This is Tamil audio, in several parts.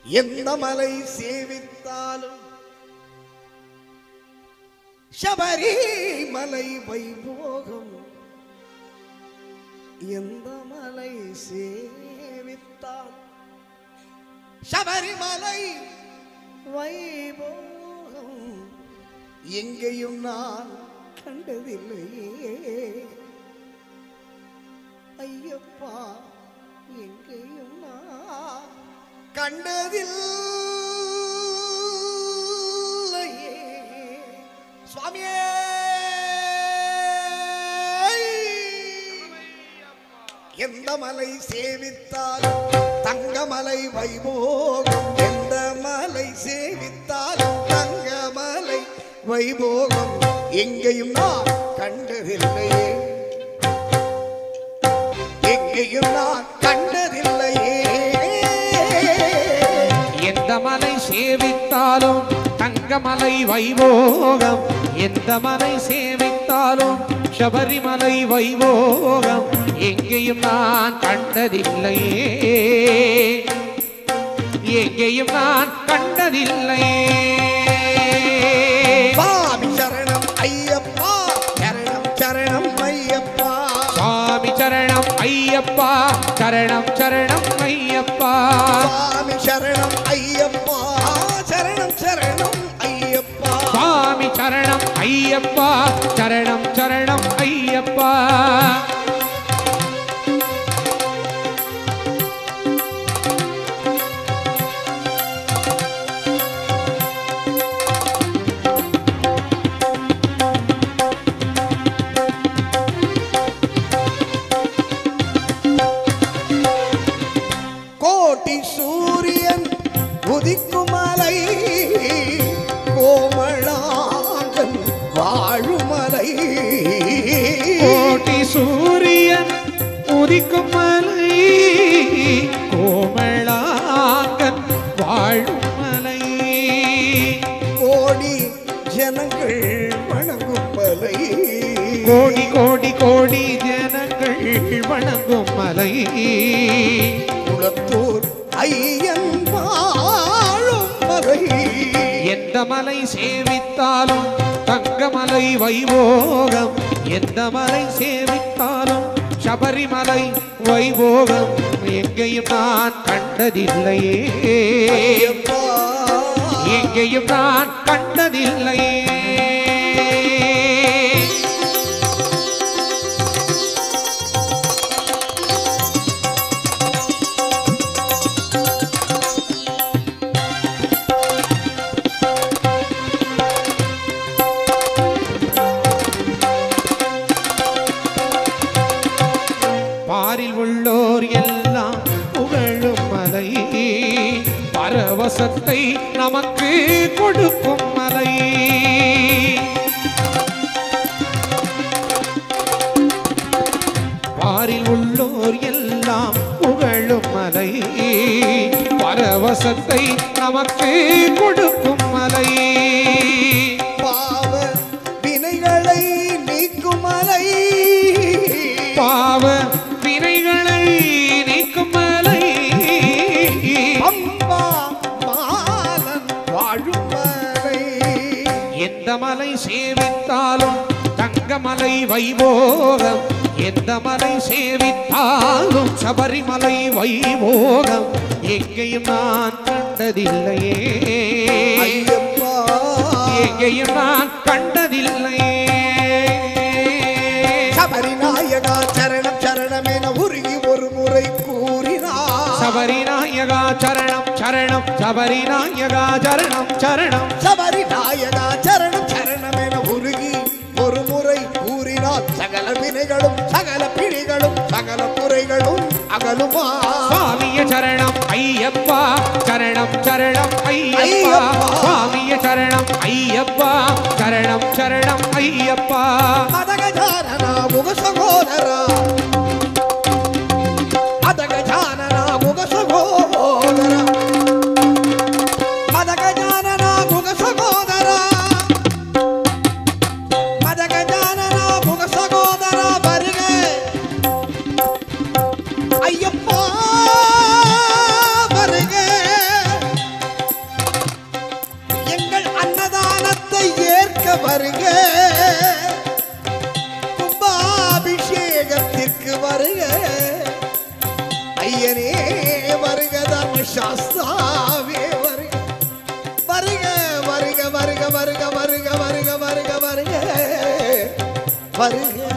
எந்த மலை சேவித்தாலும் சபரி மலை வைபோகம் எந்த மலை சேவித்தால் சபரிமலை வைபோகம் எங்கேயும் நான் கண்டதில்லையே ஐயப்பா எங்கேயும் நான் கண்டதில்லையே சுவாமியே எந்த மலை சேவித்தாலும் தங்கமலை வைபோகம் எந்த மலை சேவித்தாலும் தங்கமலை வைபோகம் எங்கேயும் நான் கண்டதில்லையே எங்கேயும் நான் கண்டதில்லையே எந்த மலை சேவித்தாலும் தங்கமலை வைபோகம் எந்த மலை சேவித்தாலும் சபரிமலை வைபோகம் எங்கேயும் நான் கண்டதில்லையே எங்கேயும் நான் கண்டதில்லையே சுவாமி சரணம் ஐயப்பா சரணம் சரணம் ஐயப்பா சுவாமி சரணம் ஐயப்பா சரணம் சரணம் ஐயப்பா சுவாமி சரணம் ஐயப்பா சரணம் சரணம் ஐயப்பா சுவாமி சரணம் ஐயப்பா சரணம் சரணம் ஐயப்பா கோட்டி சூரியன் உதிக்கும் மலை கோமளாங்கன் வாழுமலை கோட்டி சூரியன் உதிக்கும் மலை கோமளாங்கன் வாழும் மலை கோடி ஜனங்கள் வணங்கும் மலை கோடி கோடி கோடி ஜனங்கள் வணங்கும் மலை குளத்தூர் ஐயன் வாழும் மலை எந்த மலை சேவித்தாலும் தங்கமலை வைபோகம் எந்த மலை சேவித்தாலும் சபரிமலை வைபோகம் எங்கேயும் நான் கண்டதில்லையே ஐயப்பா எங்கேயும் நான் கண்டதில்லையே பாரில் உள்ளோர் எல்லாம் புகழும் மலை பரவசத்தை நமக்கு கொடுக்கும் மலை பாரில் உள்ளோர் எல்லாம் புகழும் மலை பரவசத்தை நமக்கு கொடுக்கும் மலை பாவ வினைகளை நீக்கும் மலை பாவ வினைகளை நீக்கும் மலை அம்பா மாலன் வாழும் மலை எந்த மலை சேவித்தாலும் தங்கமலை வைபோகம் எந்த மலை சேவித்தாலும் சபரிமலை வைபோகம் எங்கேயும் நான் கண்டதில்லையே ஐயப்பா எங்கேயும் நான் கண்டதில்லையே சபரி நாயகா சரணம் சரணம் என உருகி ஒரு முறை கூறினார் சபரிநாயகா சரணம் சரணம் சபரிநாயகா சரணம் சரணம் சபரி நாயகா சரணம் சரணம் என உருகி ஒரு முறை கூறினார் சகல வினைகளும் சகல பிணிகளும் சகல குறைகளும் அகலுமா சுவாமிய சரணம் ஐயப்பா சரணம் சரணம் ஐயப்பா ஐயப்பா. சுவாமிய சரணம் ஐயப்பா சரணம் சரணம் ஐயப்பா அதகஜானனா முக சகோதரா அதகஜானனா முக சகோதரா மதகஜானனா முக சகோதரா மதகஜானனா முக சகோதரா வருக ஐயப்பா வருக சாஸ்தாவே வருக வருக வருக வருக வருக வருக வருக வருக வருக வருக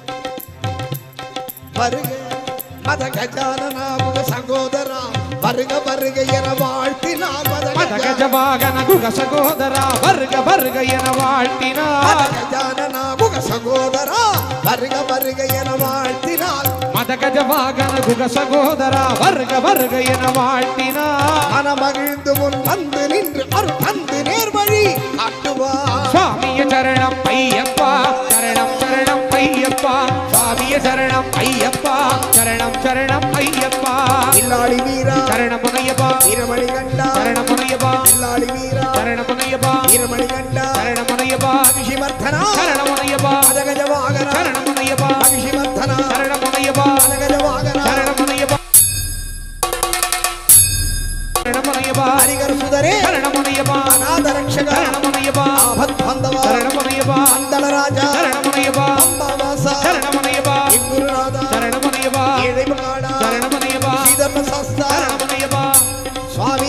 வருக மத கஜானனாமுக சகோதரா வருக வருக என வாழ்த்தினார் மத மத கஜா- கஜவாகன குக சகோதர வருக வருக என மத வாழ்த்தினார் கஜானனாமுக சகோதரா வருக வருக என வாழ்த்தினார் மத கஜவாகன குக சகோதர வருக வருக என வாழ்த்தினார் மனமகிழ்ந்து முன் வந்து நின்று அருள் தந்து நேர்வழி காட்டுவார் சுவாமிய சரணம் ஐயப்பா சரணம் சரணம் ஐயப்பா சுவாமிய சரணம் ஐயப்பா சரணம் சரணம் ஐயப்பா இல்லாளி வீரா சரணம் ஐயப்பா வீரமணி கண்டா சரணம் ஐயப்பா இல்லாளி வீரா சரணம் ஐயப்பா வீரமணி கண்டா சரணம் ஐயப்பா அபிஷிமர்த்தனா சரணம் ஐயப்பா மதகஜ வாகன சரணம் ஐயப்பா அபிஷிமர்த்தனா சரணம் ஐயப்பா மதகஜ வாகன சரணம் ஐயப்பா சரணம் ஐயப்பா ஹரிகர் சுதரே சரணம் ஐயப்பா அநாத ரட்சக சரணம் ஐயப்பா ஆபத் பந்தவா சரணம் ஐயப்பா மந்தள ராஜா சரணம் ஐயப்பா அம்பாவாசா சரணம் ஐயப்பா இங்குருநாதா சரணம் ஐயப்பா ஏழை மகாடா சரணம் ஐயப்பா ஸ்ரீதர்ம சாஸ்தா சரணம் ஐயப்பா சுவாமி